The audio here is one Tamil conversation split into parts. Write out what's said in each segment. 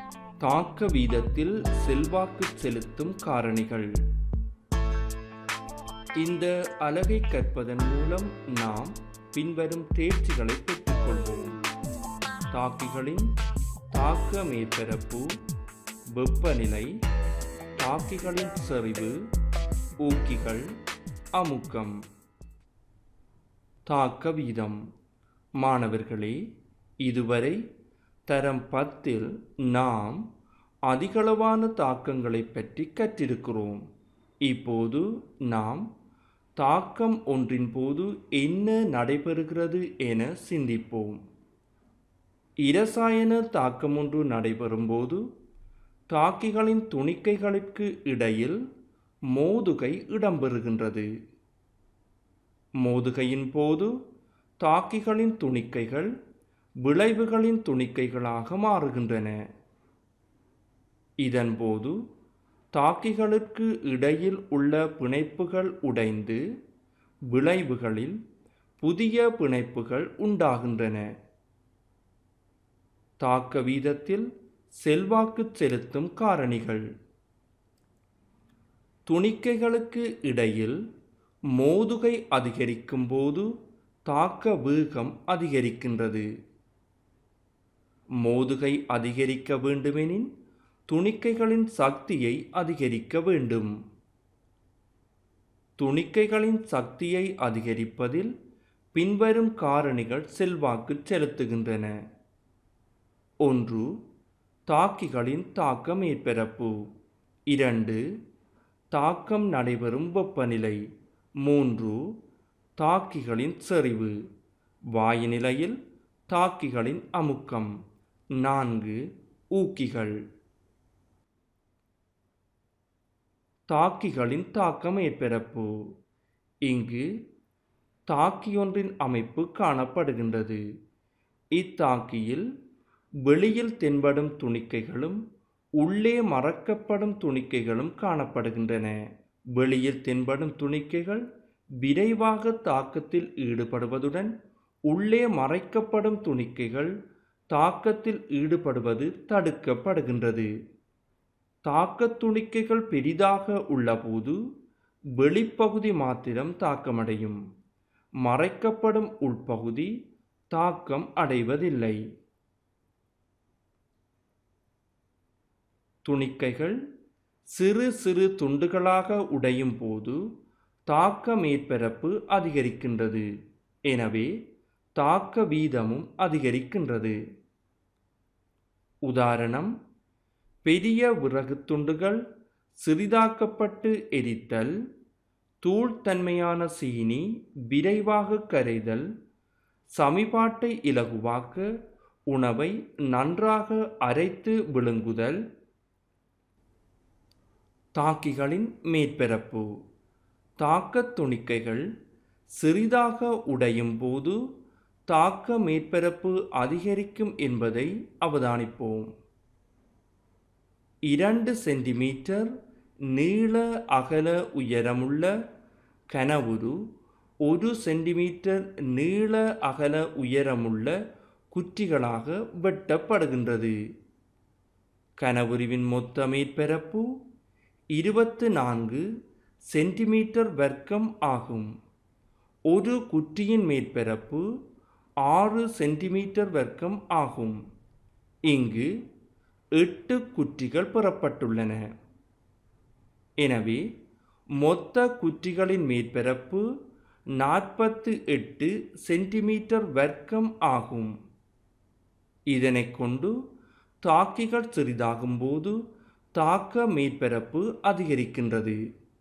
தாக்க வீதத்தில் செல்வாக்கு செலுத்தும் காரணிகள் இந்த அலகை கற்பதன் மூலம் நாம் பின்வரும் தேர்ச்சிகளை பெற்றுக்கொள்வோம் தாக்கிகளின் தாக்க மேற்பரப்பு வெப்பநிலை தாக்கிகளின் செறிவு ஊக்கிகள் அமுக்கம் தாக்க வீதம் மாணவர்களே இதுவரை தரம் பத்தில் நாம் அதிகளவான தாக்கங்களை பற்றி கற்றிருக்கிறோம் இப்போது நாம் தாக்கம் ஒன்றின் போது என்ன நடைபெறுகிறது என சிந்திப்போம் இரசாயன தாக்கம் ஒன்று நடைபெறும்போது தாக்கிகளின் துணிக்கைகளுக்கு இடையில் மோதுகை இடம்பெறுகின்றது மோதுகையின் போது தாக்கிகளின் துணிக்கைகள் விளைவுகளின் துணிக்கைகளாக மாறுகின்றன இதன்போது தாக்கிகளுக்கு இடையில் உள்ள பிணைப்புகள் உடைந்து விளைவுகளில் புதிய பிணைப்புகள் உண்டாகின்றன தாக்க வீதத்தில் செல்வாக்கு செலுத்தும் காரணிகள் துணிக்கைகளுக்கு இடையில் மோதுகை அதிகரிக்கும் போது தாக்க வேகம் அதிகரிக்கின்றது மோதுகை அதிகரிக்க வேண்டுமெனின் துணிக்கைகளின் சக்தியை அதிகரிக்க வேண்டும் துணிக்கைகளின் சக்தியை அதிகரிப்பதில் பின்வரும் காரணிகள் செல்வாக்கு செலுத்துகின்றன ஒன்று தாக்கிகளின் தாக்க மேற்பரப்பு இரண்டு தாக்கம் நடைபெறும் வெப்பநிலை மூன்று தாக்கிகளின் செறிவு வாயுநிலையில் தாக்கிகளின் அமுக்கம் நான்கு ஊக்கிகள் தாக்கிகளின் தாக்க மேற்பரப்பு இங்கு தாக்கியொன்றின் அமைப்பு காணப்படுகின்றது இத்தாக்கியில் வெளியில் தென்படும் துணிக்கைகளும் உள்ளே மறக்கப்படும் துணிக்கைகளும் காணப்படுகின்றன வெளியில் தென்படும் துணிக்கைகள் விரைவாக தாக்கத்தில் ஈடுபடுவதுடன் உள்ளே மறைக்கப்படும் துணிக்கைகள் தாக்கத்தில் ஈடுபடுவது தடுக்கப்படுகின்றது தாக்கத் துணிக்கைகள் பெரிதாக உள்ளபோது வெளிப்பகுதி மாத்திரம் தாக்கமடையும் மறைக்கப்படும் உள்பகுதி தாக்கம் அடைவதில்லை துணிக்கைகள் சிறு சிறு துண்டுகளாக உடையும் போது தாக்க மேற்பரப்பு அதிகரிக்கின்றது எனவே தாக்க வீதமும் அதிகரிக்கின்றது உதாரணம் பெரிய விறகு துண்டுகள் சிறிதாக்கப்பட்டு எரித்தல் தூள்தன்மையான சீனி விரைவாக கரைதல் சமிபாட்டை இலகுவாக்க உணவை நன்றாக அரைத்து விழுங்குதல் தாக்கிகளின் மேற்பரப்பு தாக்கத் துணிக்கைகள் சிறிதாக உடையும் போது தாக்க மேற்பரப்பு அதிகரிக்கும் என்பதை அவதானிப்போம் இரண்டு சென்டிமீட்டர் நீள அகல உயரமுள்ள கனவுரு ஒரு சென்டிமீட்டர் நீள அகல உயரமுள்ள குற்றிகளாக வெட்டப்படுகின்றது கனவுருவின் மொத்த மேற்பரப்பு இருபத்து நான்கு சென்டிமீட்டர் வர்க்கம் ஆகும் ஒரு குற்றியின் மேற்பரப்பு ஆறு சென்டிமீட்டர் வர்க்கம் ஆகும் இங்கு எட்டு குற்றிகள் பெறப்பட்டுள்ளன எனவே மொத்த குற்றிகளின் மேற்பரப்பு நாற்பத்து எட்டு சென்டிமீட்டர் வர்க்கம் ஆகும் இதனைக் கொண்டு தாக்கிகள் சிறிதாகும் போது தாக்க மேற்பரப்பு அதிகரிக்கின்றது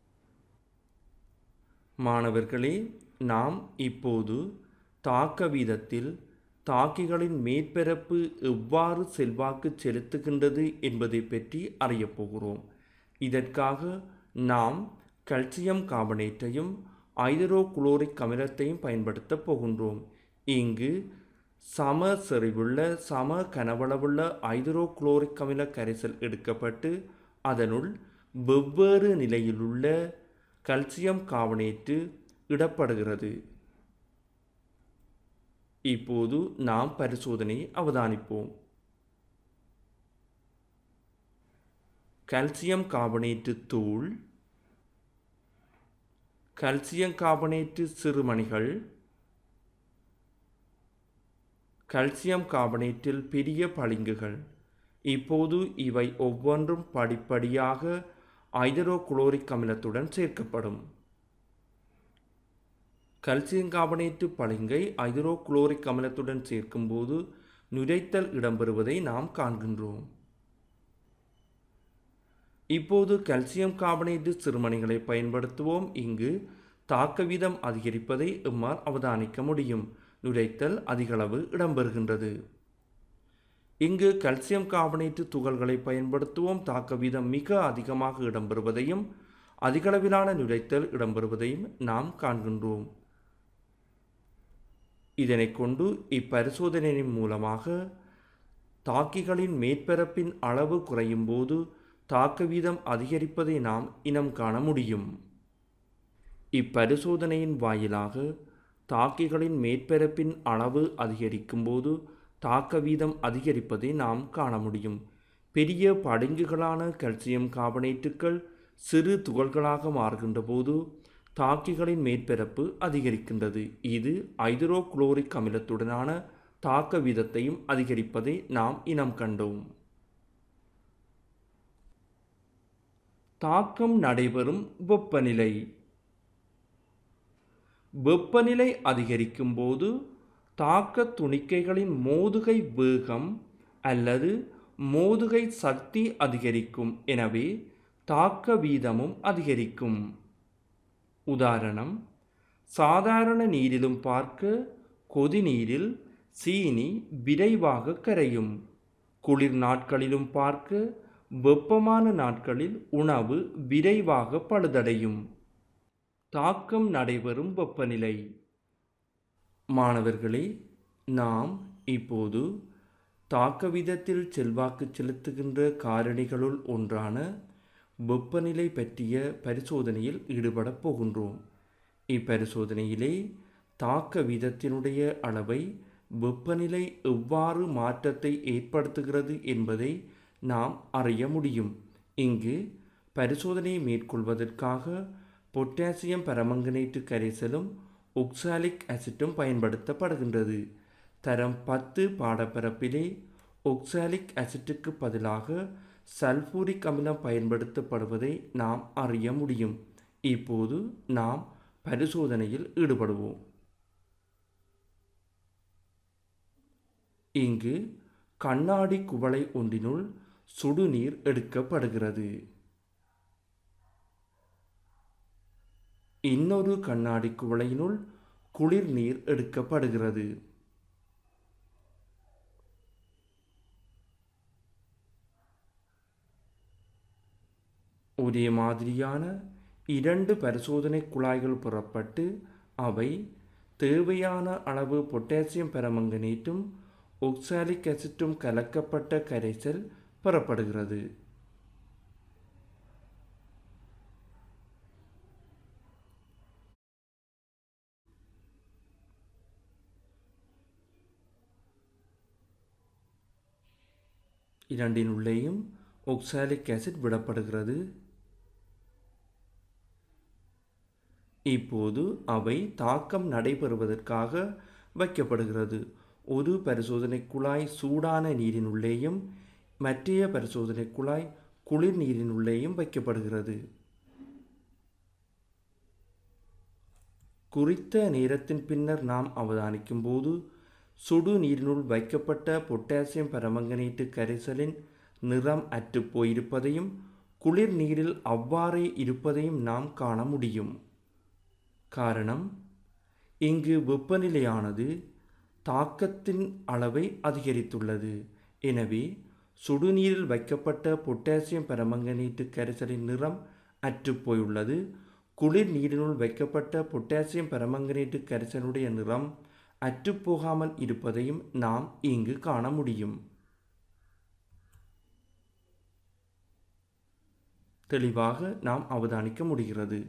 மாணவர்களே நாம் இப்போது தாக்க வீதத்தில் தாக்கிகளின் மேற்பரப்பு எவ்வாறு செல்வாக்கு செலுத்துகின்றது என்பதை பற்றி அறியப் போகிறோம் இதற்காக நாம் கல்சியம் கார்பனேட்டையும் ஐதரோகுளோரிக் அமிலத்தையும் பயன்படுத்தப் போகின்றோம் இங்கு சம செறிவுள்ள சம கனவளவுள்ள ஐதரோகுளோரிக் அமில கரைசல் எடுக்கப்பட்டு அதனுள் வெவ்வேறு நிலையிலுள்ள கல்சியம் கார்பனேட்டு இடப்படுகிறது இப்போது நாம் பரிசோதனையை அவதானிப்போம் கால்சியம் கார்பனேட்டு தூள் கால்சியம் கார்பனேட்டு சிறுமணிகள் கால்சியம் கார்பனேட்டில் பெரிய பளிங்குகள் இப்போது இவை ஒவ்வொன்றும் படிப்படியாக ஐதரோகுளோரிக் அமிலத்துடன் சேர்க்கப்படும் கல்சியம் கார்பனேட்டு பளிங்கை ஐதரோகுளோரிக் அமிலத்துடன் சேர்க்கும்போது நுரைத்தல் இடம்பெறுவதை நாம் காண்கின்றோம் இப்போது கல்சியம் கார்பனேட்டு சிறுமணிகளை பயன்படுத்துவோம் இங்கு தாக்க வீதம் அதிகரிப்பதை எம்மால் அவதானிக்க முடியும் நுரைத்தல் அதிகளவு இடம்பெறுகின்றது இங்கு கல்சியம் கார்பனேட்டு துகள்களை பயன்படுத்துவோம் தாக்க வீதம் மிக அதிகமாக இடம்பெறுவதையும் அதிகளவிலான நுரைத்தல் இடம்பெறுவதையும் நாம் காண்கின்றோம் இதனை கொண்டு இப்பரிசோதனையின் மூலமாக தாக்கிகளின் மேற்பரப்பின் அளவு குறையும் போது தாக்க வீதம் அதிகரிப்பதை நாம் இனம் காண முடியும் இப்பரிசோதனையின் வாயிலாக தாக்கிகளின் மேற்பரப்பின் அளவு அதிகரிக்கும் போது தாக்க வீதம் அதிகரிப்பதை நாம் காண முடியும் பெரிய படுங்குகளான கல்சியம் கார்பனேட்டுகள் சிறு துகள்களாக மாறுகின்ற போது தாக்கிகளின் மேற்பரப்பு அதிகரிக்கின்றது இது ஐதரோகுளோரிக் அமிலத்துடனான தாக்க வீதத்தையும் அதிகரிப்பதை நாம் இனம் கண்டோம் தாக்கம் நடைபெறும் வெப்பநிலை வெப்பநிலை அதிகரிக்கும் போது தாக்க துணிக்கைகளின் மோதுகை வேகம் அல்லது மோதுகை சக்தி அதிகரிக்கும் எனவே தாக்க வீதமும் அதிகரிக்கும் உதாரணம் சாதாரண நீரிலும் பார்க்க கொதிநீரில் சீனி விரைவாக கரையும் குளிர் நாட்களிலும் பார்க்க வெப்பமான நாட்களில் உணவு விரைவாக பழுதடையும் தாக்கம் நடைபெறும் வெப்பநிலை மாணவர்களே நாம் இப்போது தாக்க விதத்தில் செல்வாக்கு செலுத்துகின்ற காரணிகளுள் ஒன்றான வெப்பநிலை பற்றிய பரிசோதனையில் ஈடுபடப் போகின்றோம் இப்பரிசோதனையிலே தாக்க வீதத்தினுடைய அளவை வெப்பநிலை எவ்வாறு மாற்றத்தை ஏற்படுத்துகிறது என்பதை நாம் அறிய முடியும் இங்கு பரிசோதனையை மேற்கொள்வதற்காக பொட்டாசியம் பரமங்கனேட்டு கரைசலும் ஒக்சாலிக் அசிட்டும் பயன்படுத்தப்படுகின்றது தரம் பத்து பாடப்பரப்பிலே ஒக்சாலிக் அசிட்டுக்கு பதிலாக சல்பூரிக் அமிலம் பயன்படுத்தப்படுவதை நாம் அறிய முடியும் இப்போது நாம் பரிசோதனையில் ஈடுபடுவோம் இங்கு கண்ணாடி குவளை ஒன்றினுள் சுடுநீர் எடுக்கப்படுகிறது இன்னொரு கண்ணாடி குவளையினுள் குளிர் நீர் எடுக்கப்படுகிறது ஒரே மாதிரியான இரண்டு பரிசோதனை குழாய்கள் புறப்பட்டு அவை தேவையான அளவு பொட்டாசியம் பெரமங்கனேட்டும் ஒக்சாலிக் அசிட்டும் கலக்கப்பட்ட கரைசல் பெறப்படுகிறது இரண்டின் உள்ளேயும் ஒக்சாலிக் ஆசிட் விடப்படுகிறது இப்போது அவை தாக்கம் நடைபெறுவதற்காக வைக்கப்படுகிறது ஒரு பரிசோதனை குழாய் சூடான நீரின் உள்ளேயும் மற்றைய பரிசோதனை குழாய் குளிர் நீரின் உள்ளேயும் வைக்கப்படுகிறது குறித்த நேரத்தின் பின்னர் நாம் அவதானிக்கும் போது சுடு நீரினுள் வைக்கப்பட்ட பொட்டாசியம் பரமங்கனேட்டு கரைசலின் நிறம் அற்று போயிருப்பதையும் குளிர் நீரில் அவ்வாறே இருப்பதையும் நாம் காண முடியும் காரணம் இங்கு வெப்பநிலையானது தாக்கத்தின் அளவை அதிகரித்துள்ளது எனவே சுடுநீரில் வைக்கப்பட்ட பொட்டாசியம் பரமங்கனேட்டு கரைசலின் நிறம் அற்றுப்போயுள்ளது குளிர் நீரினுள் வைக்கப்பட்ட பொட்டாசியம் பரமங்கனேட்டு கரைசலுடைய நிறம் அற்றுப்போகாமல் இருப்பதையும் நாம் இங்கு காண முடியும் தெளிவாக நாம் அவதானிக்க முடிகிறது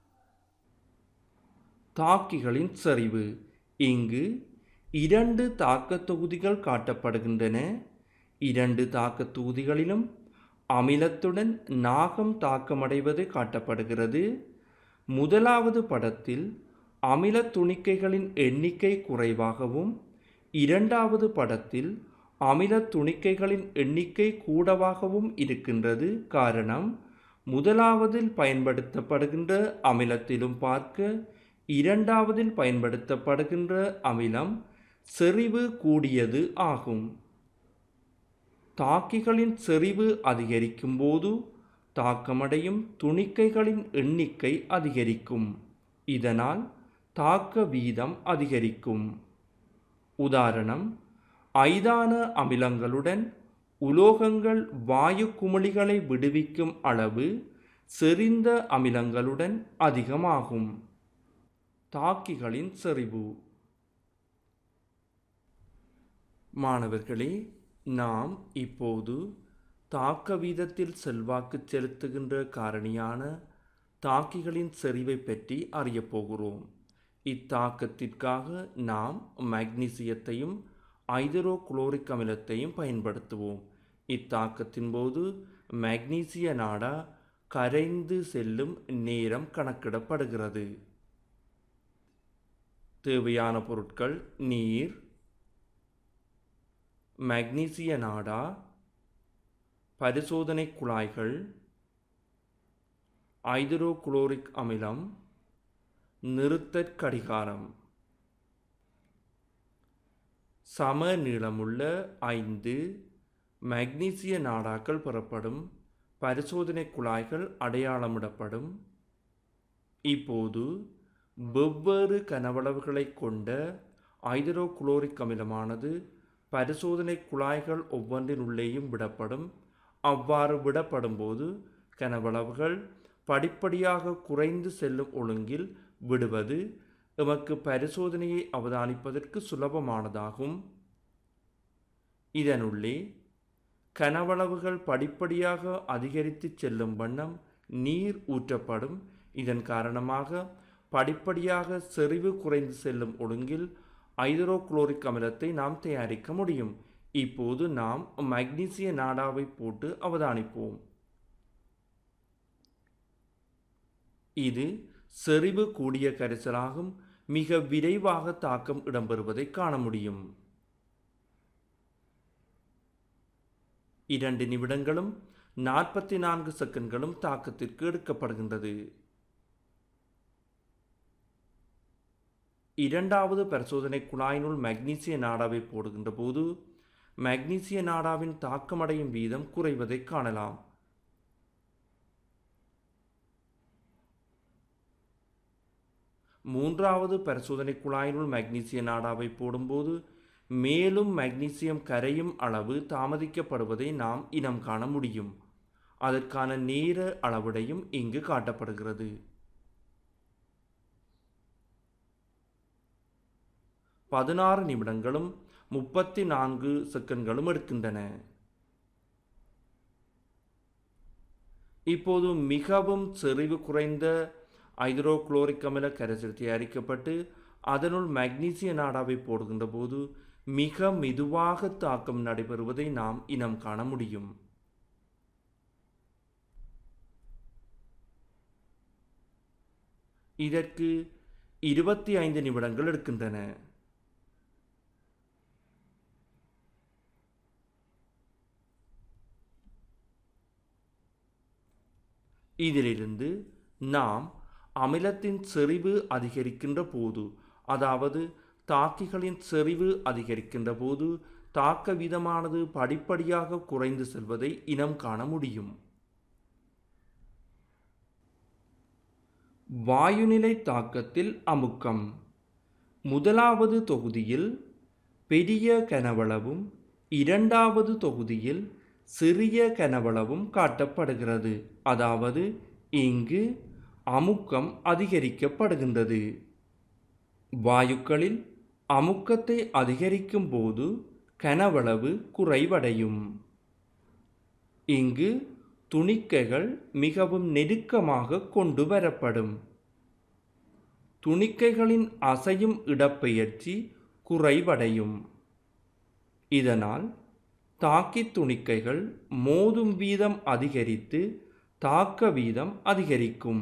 தாக்கிகளின் சரிவு இங்கு இரண்டு தாக்கத் தொகுதிகள் காட்டப்படுகின்றன இரண்டு தாக்கத் தொகுதிகளிலும் அமிலத்துடன் நாகம் தாக்கமடைவது காட்டப்படுகிறது முதலாவது படத்தில் அமில துணிக்கைகளின் எண்ணிக்கை குறைவாகவும் இரண்டாவது படத்தில் அமில துணிக்கைகளின் எண்ணிக்கை கூடவாகவும் இருக்கின்றது காரணம் முதலாவதில் பயன்படுத்தப்படுகின்ற அமிலத்திலும் பார்க்க இரண்டாவதில் பயன்படுத்தப்படுகின்ற அமிலம் செறிவு கூடியது ஆகும் தாக்கிகளின் செறிவு அதிகரிக்கும் போது தாக்கமடையும் துணிக்கைகளின் எண்ணிக்கை அதிகரிக்கும் இதனால் தாக்க வீதம் அதிகரிக்கும் உதாரணம் ஐதான அமிலங்களுடன் உலோகங்கள் வாயு குமிழிகளை விடுவிக்கும் அளவு செறிந்த அமிலங்களுடன் அதிகமாகும் தாக்கிகளின் செறிவு மாணவர்களே நாம் இப்போது தாக்க வீதத்தில் செல்வாக்கு செலுத்துகின்ற காரணியான தாக்கிகளின் செறிவை பற்றி அறியப் போகிறோம் இத்தாக்கத்திற்காக நாம் மக்னீசியத்தையும் ஐதரோ குளோரிக் அமிலத்தையும் பயன்படுத்துவோம் இத்தாக்கத்தின் போது மக்னீசிய நாடா கரைந்து செல்லும் நேரம் கணக்கிடப்படுகிறது தேவையான பொருட்கள் நீர் மக்னீசிய நாடா பரிசோதனை குழாய்கள் ஐதரோ குளோரிக் அமிலம் நிறுத்தற் கடிகாரம் சம நீளமுள்ள ஐந்து மக்னீசிய நாடாக்கள் பெறப்படும் பரிசோதனை குழாய்கள் அடையாளமிடப்படும் இப்போது வெவ்வேறு கனவளவுகளை கொண்ட ஐதரோ குளோரிக் அமிலமானது பரிசோதனை குழாய்கள் ஒவ்வொன்றின் உள்ளேயும் விடப்படும் அவ்வாறு விடப்படும் போது கனவளவுகள் படிப்படியாக குறைந்து செல்லும் ஒழுங்கில் விடுவது எமக்கு பரிசோதனையை அவதானிப்பதற்கு சுலபமானதாகும் இதனுள்ளே கனவளவுகள் படிப்படியாக அதிகரித்து செல்லும் வண்ணம் நீர் ஊற்றப்படும் இதன் காரணமாக படிப்படியாக செறிவு குறைந்து செல்லும் ஒழுங்கில் ஐதரோகுளோரிக் அமிலத்தை நாம் தயாரிக்க முடியும் இப்போது நாம் மக்னீசிய நாடாவை போட்டு அவதானிப்போம் இது செறிவு கூடிய கரைசலாகும் மிக விரைவாக தாக்கம் இடம்பெறுவதை காண முடியும் இரண்டு நிமிடங்களும் நாற்பத்தி நான்கு செகண்ட்களும் தாக்கத்திற்கு எடுக்கப்படுகின்றது இரண்டாவது பரிசோதனை குழாயினுள் மக்னீசிய நாடாவை போடுகின்ற போது மக்னீசிய நாடாவின் தாக்கமடையும் வீதம் குறைவதை காணலாம் மூன்றாவது பரிசோதனை குழாயினுள் மக்னீசிய நாடாவை போடும்போது மேலும் மக்னீசியம் கரையும் அளவு தாமதிக்கப்படுவதை நாம் இனம் காண முடியும் அதற்கான நேர அளவுடையும் இங்கு காட்டப்படுகிறது பதினாறு நிமிடங்களும் முப்பத்தி நான்கு செகண்ட்களும் எடுக்கின்றன இப்போது மிகவும் செறிவு குறைந்த ஐதரோகுளோரிக் அமில கரைசல் தயாரிக்கப்பட்டு அதனுள் மக்னீசிய நாடாவை போடுகின்ற போது மிக மெதுவாக தாக்கம் நடைபெறுவதை நாம் இனம் காண முடியும் இதற்கு இருபத்தி ஐந்து நிமிடங்கள் எடுக்கின்றன இதிலிருந்து நாம் அமிலத்தின் செறிவு அதிகரிக்கின்ற போது அதாவது தாக்கிகளின் செறிவு அதிகரிக்கின்ற போது தாக்க வீதமானது படிப்படியாக குறைந்து செல்வதை இனம் காண முடியும் வாயுநிலை தாக்கத்தில் அமுக்கம் முதலாவது தொகுதியில் பெரிய கனவளவும் இரண்டாவது தொகுதியில் சிறிய கனவளவும் காட்டப்படுகிறது அதாவது இங்கு அமுக்கம் அதிகரிக்கப்படுகின்றது வாயுக்களில் அமுக்கத்தை அதிகரிக்கும் போது கனவளவு குறைவடையும் இங்கு துணிக்கைகள் மிகவும் நெருக்கமாக கொண்டு வரப்படும் துணிக்கைகளின் அசையும் இடப்பெயர்ச்சி குறைவடையும் இதனால் தாக்கித் துணிக்கைகள் மோதும் வீதம் அதிகரித்து தாக்க வீதம் அதிகரிக்கும்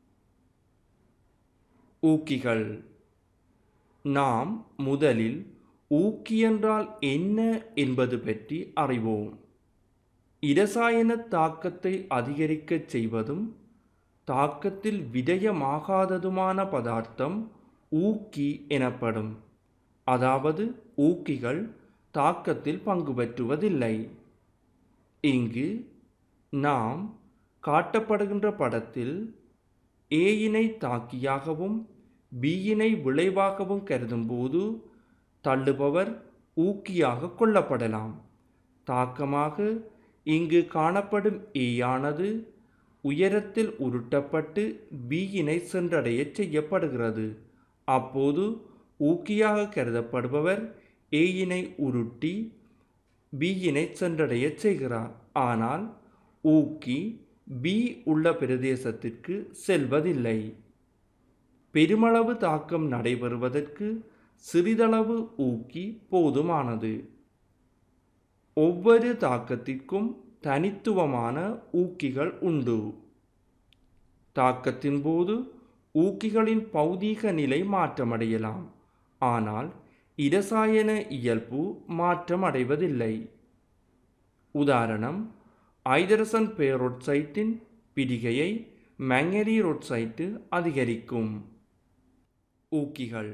ஊக்கிகள் நாம் முதலில் ஊக்கி என்றால் என்ன என்பது பற்றி அறிவோம் இரசாயன தாக்கத்தை அதிகரிக்கச் செய்வதும் தாக்கத்தில் விடயமாகாததுமான பதார்த்தம் ஊக்கி எனப்படும் அதாவது ஊக்கிகள் தாக்கத்தில் பங்கு பெற்றுவதில்லை இங்கு நாம் காட்டப்படுகின்ற படத்தில் ஏயினை தாக்கியாகவும் பியினை விளைவாகவும் கருதும்போது தள்ளுபவர் ஊக்கியாக கொள்ளப்படலாம் தாக்கமாக இங்கு காணப்படும் ஏயானது உயரத்தில் உருட்டப்பட்டு பியினை சென்றடையச் செய்யப்படுகிறது அப்போது ஊக்கியாக கருதப்படுபவர் ஏயினை உருட்டி பியினை சென்றடையச் செய்கிறார் ஆனால் ஊக்கி பி உள்ள பிரதேசத்திற்கு செல்வதில்லை பெருமளவு தாக்கம் நடைபெறுவதற்கு சிறிதளவு ஊக்கி போதுமானது ஒவ்வொரு தாக்கத்திற்கும் தனித்துவமான ஊக்கிகள் உண்டு தாக்கத்தின் போது ஊக்கிகளின் பௌதீக நிலை மாற்றமடையலாம் ஆனால் இரசாயன இயல்பு மாற்றமடைவதில்லை உதாரணம் ஐதரசன் பேரோட்சைட்டின் பிடிகையை மேங்கனீரோட்சைட்டு அதிகரிக்கும் ஊக்கிகள்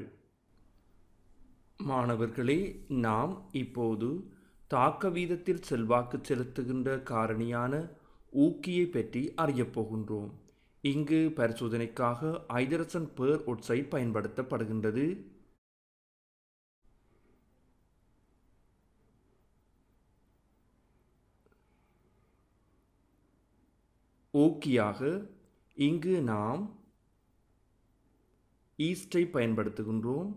மாணவர்களே நாம் இப்போது தாக்க வீதத்தில் செல்வாக்கு செலுத்துகின்ற காரணியான ஊக்கியை பற்றி அறியப் போகின்றோம் இங்கு பரிசோதனைக்காக ஐதரசன் பேர் ஒட்சைட் பயன்படுத்தப்படுகின்றது ஊக்கியாக இங்கு நாம் ஈஸ்டை பயன்படுத்துகின்றோம்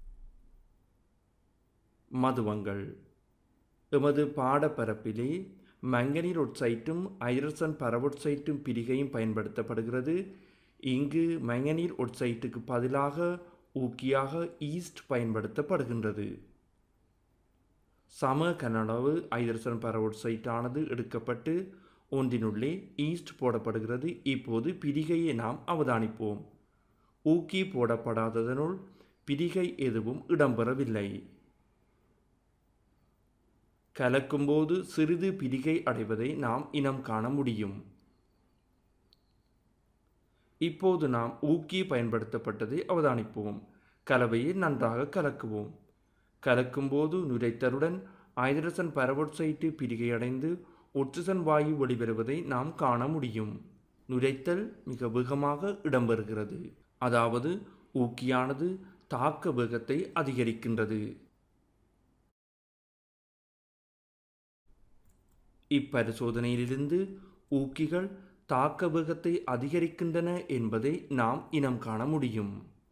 மதுவங்கள் எமது பாடப்பரப்பிலே மங்கனீர் ஒட்சைட்டும் ஐரசன் பரவொட்சைட்டும் பிரிகையும் பயன்படுத்தப்படுகிறது இங்கு மங்கனீர் ஒட்சைட்டுக்கு பதிலாக ஊக்கியாக ஈஸ்ட் பயன்படுத்தப்படுகின்றது சம கனளவு ஐதரசன் பரவொட்சைட்டானது எடுக்கப்பட்டு ஒன்றினுள்ளே ஈஸ்ட் போடப்படுகிறது இப்போது பிரிகையை நாம் அவதானிப்போம் ஊக்கி போடப்படாததனுள் பிரிகை எதுவும் இடம்பெறவில்லை கலக்கும்போது சிறிது பிரிகை அடைவதை நாம் இனம் காண முடியும் இப்போது நாம் ஊக்கி பயன்படுத்தப்பட்டதை அவதானிப்போம் கலவையை நன்றாக கலக்குவோம் கலக்கும்போது நுரைத்தருடன் ஐதரசன் பரவொட்சைட்டு பிரிகையடைந்து ஒட்சிசன் வாயு வெளிவருவதை நாம் காண முடியும் நுரைத்தல் மிக வேகமாக இடம்பெறுகிறது அதாவது ஊக்கியானது தாக்க வேகத்தை அதிகரிக்கின்றது இப்பரிசோதனையிலிருந்து ஊக்கிகள் தாக்க வேகத்தை அதிகரிக்கின்றன என்பதை நாம் இனம் காண முடியும்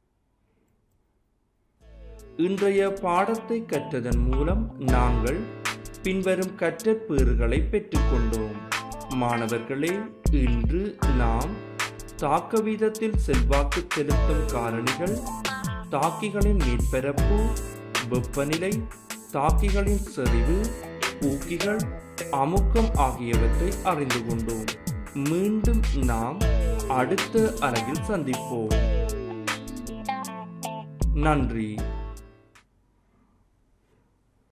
இன்றைய பாடத்தை கற்றதன் மூலம் நாங்கள் பின்வரும் கற்றற்பேறுகளை பெற்றுக்கொண்டோம் மாணவர்களே இன்று நாம் தாக்க வீதத்தில் செல்வாக்கு செலுத்தும் காரணிகள் தாக்கிகளின் மேற்பரப்பு வெப்பநிலை தாக்கிகளின் செறிவு ஊக்கிகள் அமுக்கம் ஆகியவற்றை அறிந்து கொண்டோம் மீண்டும் நாம் அடுத்த அறையில் சந்திப்போம் நன்றி